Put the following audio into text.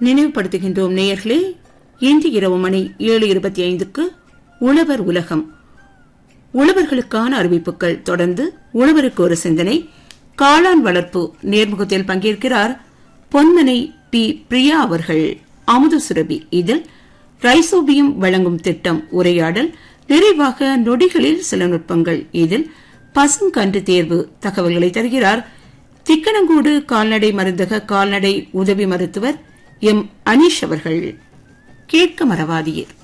நினைவுபடுத்துகின்றோம் நேயர்களே இன்று இரவு மணி ஏழு இருபத்தி ஐந்துக்கு உழவர் உலகம் உழவர்களுக்கான அறிவிப்புகள் தொடர்ந்து உழவருக்கு ஒரு சிந்தனை காளான் வளர்ப்பு நேர்முகத்தில் பங்கேற்கிறார் பொன்மனை பி பிரியா அவர்கள் அமுத சுரபி இதில் ரைசோபியம் வழங்கும் திட்டம் உரையாடல் நிறைவாக நொடிகளில் சில நுட்பங்கள் இதில் பசுங்கன்று தேர்வு தகவல்களை தருகிறார் திக்கணங்கூடு கால்நடை மருந்தக கால்நடை உதவி மருத்துவர் எம் அனீஷ் அவர்கள் கேட்க மறவாதீர்